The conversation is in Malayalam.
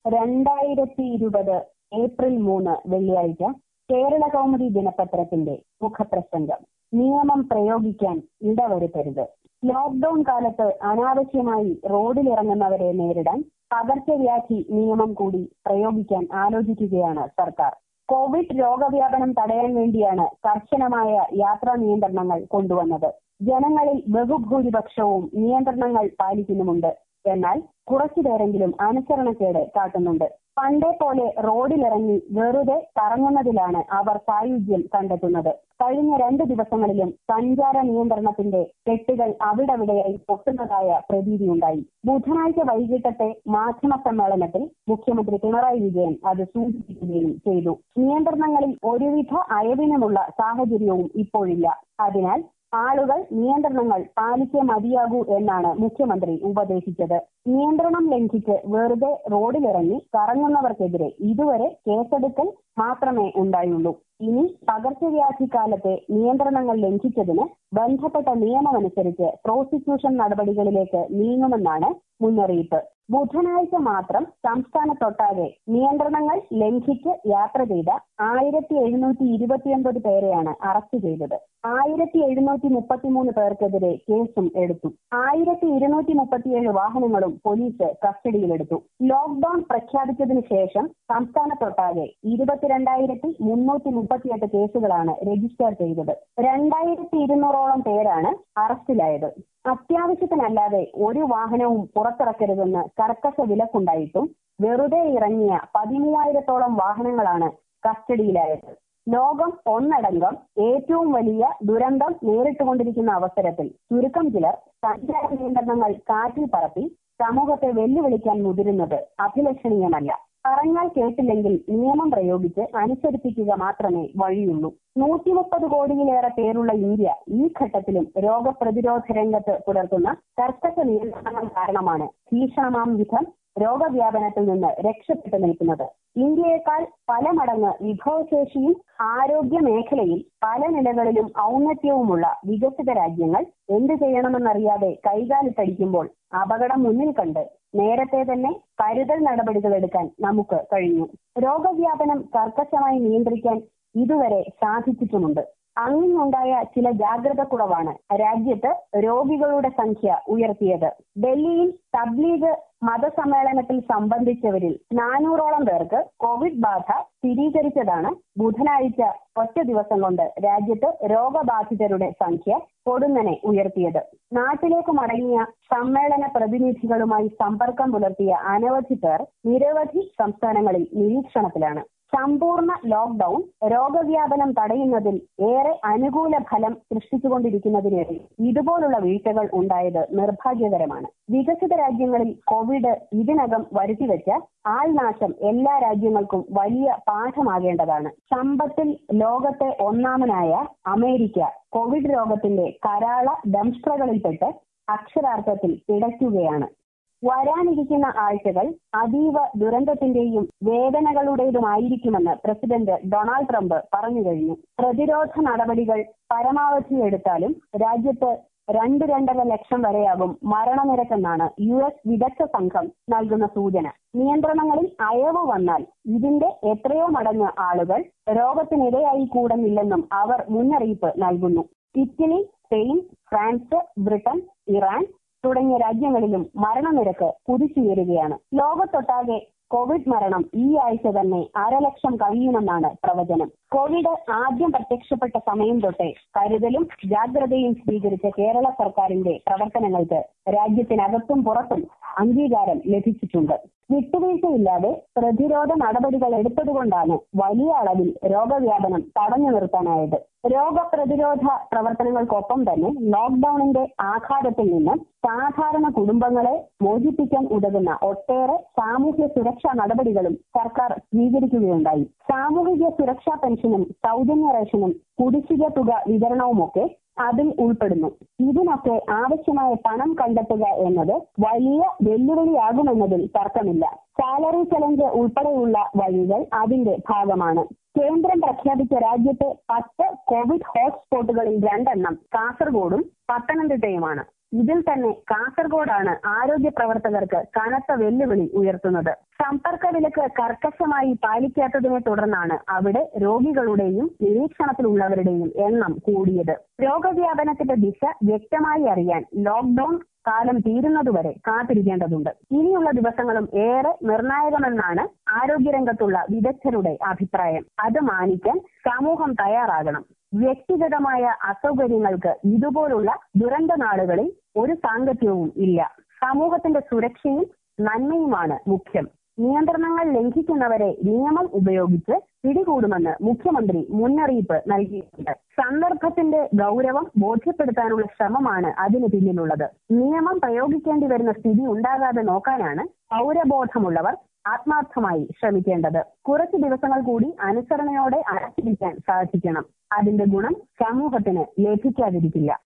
രണ്ടായിരത്തി ഇരുപത് ഏപ്രിൽ മൂന്ന് വെള്ളിയാഴ്ച കേരള കൗമുദി ദിനപത്രത്തിന്റെ മുഖപ്രസംഗം നിയമം പ്രയോഗിക്കാൻ ഇടവരുത്തരുത് ലോക്ഡൌൺ കാലത്ത് അനാവശ്യമായി റോഡിലിറങ്ങുന്നവരെ നേരിടാൻ പകർച്ചവ്യാധി നിയമം കൂടി പ്രയോഗിക്കാൻ ആലോചിക്കുകയാണ് സർക്കാർ കോവിഡ് രോഗവ്യാപനം തടയാൻ വേണ്ടിയാണ് കർശനമായ യാത്രാ നിയന്ത്രണങ്ങൾ കൊണ്ടുവന്നത് ജനങ്ങളിൽ ബഹുഭൂരിപക്ഷവും നിയന്ത്രണങ്ങൾ പാലിക്കുന്നുമുണ്ട് എന്നാൽ കുറച്ചുപേരെങ്കിലും അനുസരണക്കേട് കാട്ടുന്നുണ്ട് പണ്ടേ പോലെ റോഡിലിറങ്ങി വെറുതെ കറങ്ങുന്നതിലാണ് അവർ സായുജ്യം കണ്ടെത്തുന്നത് കഴിഞ്ഞ രണ്ട് ദിവസങ്ങളിലും സഞ്ചാര നിയന്ത്രണത്തിന്റെ കെട്ടുകൾ അവിടവിടെയായി പൊട്ടുന്നതായ പ്രതീതിയുണ്ടായി ബുധനാഴ്ച വൈകിട്ടത്തെ മാധ്യമ സമ്മേളനത്തിൽ മുഖ്യമന്ത്രി പിണറായി വിജയൻ അത് സൂചിപ്പിക്കുകയും ചെയ്തു നിയന്ത്രണങ്ങളിൽ ഒരുവിധ അയവിനുമുള്ള സാഹചര്യവും ഇപ്പോഴില്ല അതിനാൽ ആളുകൾ നിയന്ത്രണങ്ങൾ പാലിച്ചേ മതിയാകൂ എന്നാണ് മുഖ്യമന്ത്രി ഉപദേശിച്ചത് നിയന്ത്രണം ലംഘിച്ച് വെറുതെ റോഡിലിറങ്ങി കറങ്ങുന്നവർക്കെതിരെ ഇതുവരെ കേസെടുക്കൽ മാത്രമേ ഉണ്ടായുള്ളൂ ഇനി പകർച്ചവ്യാധി കാലത്തെ നിയന്ത്രണങ്ങൾ ലംഘിച്ചതിന് ബന്ധപ്പെട്ട നിയമമനുസരിച്ച് പ്രോസിക്യൂഷൻ നടപടികളിലേക്ക് നീങ്ങുമെന്നാണ് മുന്നറിയിപ്പ് ബുധനാഴ്ച മാത്രം സംസ്ഥാനത്തൊട്ടാകെ നിയന്ത്രണങ്ങൾ ലംഘിച്ച് യാത്ര ചെയ്ത ആയിരത്തി എഴുന്നൂറ്റി ഇരുപത്തിയൊൻപത് പേരെയാണ് അറസ്റ്റ് ചെയ്തത് ആയിരത്തി എഴുന്നൂറ്റി മുപ്പത്തിമൂന്ന് പേർക്കെതിരെ കേസും എടുത്തു ആയിരത്തി ഇരുന്നൂറ്റി മുപ്പത്തിയേഴ് വാഹനങ്ങളും പോലീസ് കസ്റ്റഡിയിലെടുത്തു ലോക്ഡൌൺ പ്രഖ്യാപിച്ചതിനു ശേഷം സംസ്ഥാനത്തൊട്ടാകെ ഇരുപത്തിരണ്ടായിരത്തി മുന്നൂറ്റി മുപ്പത്തിയെട്ട് കേസുകളാണ് രജിസ്റ്റർ ചെയ്തത് രണ്ടായിരത്തി ഇരുന്നൂറോളം പേരാണ് അറസ്റ്റിലായത് അത്യാവശ്യത്തിനല്ലാതെ ഒരു വാഹനവും പുറത്തിറക്കരുതെന്ന് കർക്കശ വിലക്കുണ്ടായിട്ടും വെറുതെ ഇറങ്ങിയ പതിമൂവായിരത്തോളം വാഹനങ്ങളാണ് കസ്റ്റഡിയിലായത് ലോകം ഒന്നടങ്കം ഏറ്റവും വലിയ ദുരന്തം നേരിട്ടുകൊണ്ടിരിക്കുന്ന അവസരത്തിൽ ചുരുക്കം ചിലർ സഞ്ചാര നിയന്ത്രണങ്ങൾ കാറ്റിൽ പറത്തി സമൂഹത്തെ വെല്ലുവിളിക്കാൻ മുതിരുന്നത് അഭിലഷണീയമല്ല പറഞ്ഞാൽ കേട്ടില്ലെങ്കിൽ നിയമം പ്രയോഗിച്ച് അനുസരിപ്പിക്കുക മാത്രമേ വഴിയുള്ളൂ നൂറ്റി മുപ്പത് കോടിയിലേറെ പേരുള്ള ഇന്ത്യ ഈ ഘട്ടത്തിലും രോഗപ്രതിരോധ രംഗത്ത് പുലർത്തുന്ന കർക്കശ നിയന്ത്രണങ്ങൾ കാരണമാണ് ഭീഷണമാം വിധം രോഗവ്യാപനത്തിൽ നിന്ന് രക്ഷപ്പെട്ടു നിൽക്കുന്നത് ഇന്ത്യയേക്കാൾ പല മടങ്ങ് വിഭവശേഷിയും ആരോഗ്യ മേഖലയിൽ പല നിലകളിലും ഔന്നത്യവുമുള്ള വികസിത രാജ്യങ്ങൾ എന്ത് ചെയ്യണമെന്നറിയാതെ കൈകാലിട്ടടിക്കുമ്പോൾ അപകടം മുന്നിൽ കണ്ട് നേരത്തെ തന്നെ കരുതൽ നടപടികൾ എടുക്കാൻ നമുക്ക് കഴിഞ്ഞു രോഗവ്യാപനം കർക്കശമായി നിയന്ത്രിക്കാൻ ഇതുവരെ സാധിച്ചിട്ടുമുണ്ട് അങ്ങിങ്ങുണ്ടായ ചില ജാഗ്രത കുറവാണ് രാജ്യത്ത് രോഗികളുടെ സംഖ്യ ഉയർത്തിയത് ഡൽഹിയിൽ തബ്ലീഗ് മതസമ്മേളനത്തിൽ സംബന്ധിച്ചവരിൽ നാനൂറോളം പേർക്ക് കോവിഡ് ബാധ സ്ഥിരീകരിച്ചതാണ് ബുധനാഴ്ച ഒറ്റ ദിവസം കൊണ്ട് രാജ്യത്ത് രോഗബാധിതരുടെ സംഖ്യ കൊടുന്നനെ ഉയർത്തിയത് നാട്ടിലേക്ക് മടങ്ങിയ സമ്മേളന പ്രതിനിധികളുമായി സമ്പർക്കം പുലർത്തിയ അനവധി പേർ നിരവധി സംസ്ഥാനങ്ങളിൽ നിരീക്ഷണത്തിലാണ് സമ്പൂർണ്ണ ലോക്ഡൌൺ രോഗവ്യാപനം തടയുന്നതിൽ ഏറെ അനുകൂല ഫലം സൃഷ്ടിച്ചുകൊണ്ടിരിക്കുന്നതിനിടെ ഇതുപോലുള്ള വീഴ്ചകൾ ഉണ്ടായത് നിർഭാഗ്യകരമാണ് വികസിത രാജ്യങ്ങളിൽ കോവിഡ് ഇതിനകം വരുത്തിവെച്ച ആൾനാശം എല്ലാ രാജ്യങ്ങൾക്കും വലിയ പാഠമാകേണ്ടതാണ് സമ്പത്തിൽ ലോകത്തെ ഒന്നാമനായ അമേരിക്ക കോവിഡ് രോഗത്തിന്റെ കരാള ദംഷ്ട്രകളിൽപ്പെട്ട് അക്ഷരാർത്ഥത്തിൽ പിടയ്ക്കുകയാണ് വരാനിരിക്കുന്ന ആഴ്ചകൾ അതീവ ദുരന്തത്തിന്റെയും വേദനകളുടേതുമായിരിക്കുമെന്ന് പ്രസിഡന്റ് ഡൊണാൾഡ് ട്രംപ് പറഞ്ഞു കഴിഞ്ഞു പ്രതിരോധ നടപടികൾ പരമാവധി എടുത്താലും രാജ്യത്ത് രണ്ട് രണ്ടര ലക്ഷം വരെയാകും മരണനിരക്കെന്നാണ് യു എസ് വിദഗ്ധ സംഘം നൽകുന്ന സൂചന നിയന്ത്രണങ്ങളിൽ അയവ് വന്നാൽ ഇതിന്റെ എത്രയോ മടങ്ങ് ആളുകൾ രോഗത്തിനിരയായി കൂടുന്നില്ലെന്നും അവർ മുന്നറിയിപ്പ് നൽകുന്നു Italy Spain France Britain Iran തുടങ്ങിയ രാജ്യങ്ങളിലും മരണനിരക്ക് കുതിച്ചുയരുകയാണ് ലോകത്തൊട്ടാകെ കോവിഡ് മരണം ഈ ആഴ്ച തന്നെ അരലക്ഷം കഴിയുമെന്നാണ് പ്രവചനം കോവിഡ് ആദ്യം പ്രത്യക്ഷപ്പെട്ട സമയം തൊട്ടേ കരുതലും ജാഗ്രതയും സ്വീകരിച്ച കേരള സർക്കാരിന്റെ പ്രവർത്തനങ്ങൾക്ക് രാജ്യത്തിനകത്തും പുറത്തും അംഗീകാരം ലഭിച്ചിട്ടുണ്ട് വിട്ടുവീഴ്ചയില്ലാതെ പ്രതിരോധ നടപടികൾ എടുത്തതുകൊണ്ടാണ് വലിയ അളവിൽ രോഗവ്യാപനം തടഞ്ഞു നിർത്താനായത് രോഗപ്രതിരോധ പ്രവർത്തനങ്ങൾക്കൊപ്പം തന്നെ ലോക്ഡൌണിന്റെ ആഘാതത്തിൽ നിന്ന് സാധാരണ കുടുംബങ്ങളെ മോചിപ്പിക്കാൻ ഉതകുന്ന ഒട്ടേറെ സാമൂഹ്യ സുരക്ഷാ നടപടികളും സർക്കാർ സ്വീകരിക്കുകയുണ്ടായി സാമൂഹിക സുരക്ഷാ പെൻഷനും സൗജന്യ റേഷനും കുടിശ്ശിക തുക വിതരണവുമൊക്കെ അതിൽ ഉൾപ്പെടുന്നു ഇതിനൊക്കെ ആവശ്യമായ പണം കണ്ടെത്തുക എന്നത് വലിയ വെല്ലുവിളിയാകുമെന്നതിൽ തർക്കമില്ല സാലറി ചലഞ്ച് ഉൾപ്പെടെയുള്ള വഴികൾ അതിന്റെ ഭാഗമാണ് കേന്ദ്രം പ്രഖ്യാപിച്ച രാജ്യത്തെ പത്ത് കോവിഡ് ഹോട്ട്സ്പോട്ടുകളിൽ രണ്ടെണ്ണം കാസർഗോഡും പത്തനംതിട്ടയുമാണ് ഇതിൽ തന്നെ കാസർഗോഡാണ് ആരോഗ്യ പ്രവർത്തകർക്ക് കനത്ത വെല്ലുവിളി ഉയർത്തുന്നത് സമ്പർക്ക വിലക്ക് കർക്കശമായി പാലിക്കാത്തതിനെ തുടർന്നാണ് അവിടെ രോഗികളുടെയും നിരീക്ഷണത്തിലുള്ളവരുടെയും എണ്ണം കൂടിയത് രോഗവ്യാപനത്തിന്റെ ദിശ വ്യക്തമായി അറിയാൻ ലോക്ഡൌൺ കാലം തീരുന്നതുവരെ കാത്തിരിക്കേണ്ടതുണ്ട് ഇനിയുള്ള ദിവസങ്ങളും ഏറെ നിർണായകമെന്നാണ് ആരോഗ്യരംഗത്തുള്ള വിദഗ്ധരുടെ അഭിപ്രായം അത് മാനിക്കാൻ സമൂഹം തയ്യാറാകണം വ്യക്തിഗതമായ അസൗകര്യങ്ങൾക്ക് ഇതുപോലുള്ള ദുരന്ത നാളുകളിൽ ഒരു സാങ്കത്യവും ഇല്ല സമൂഹത്തിന്റെ സുരക്ഷയും നന്മയുമാണ് മുഖ്യം നിയന്ത്രണങ്ങൾ ലംഘിക്കുന്നവരെ നിയമം ഉപയോഗിച്ച് പിടികൂടുമെന്ന് മുഖ്യമന്ത്രി മുന്നറിയിപ്പ് നൽകിയിട്ടുണ്ട് സന്ദർഭത്തിന്റെ ഗൗരവം ബോധ്യപ്പെടുത്താനുള്ള ശ്രമമാണ് അതിന് പിന്നിലുള്ളത് നിയമം പ്രയോഗിക്കേണ്ടി വരുന്ന സ്ഥിതി ഉണ്ടാകാതെ നോക്കാനാണ് പൗരബോധമുള്ളവർ ആത്മാർത്ഥമായി ശ്രമിക്കേണ്ടത് കുറച്ചു ദിവസങ്ങൾ കൂടി അനുസരണയോടെ അടച്ചിരിക്കാൻ സാധിക്കണം അതിന്റെ ഗുണം സമൂഹത്തിന് ലഭിക്കാതിരിക്കില്ല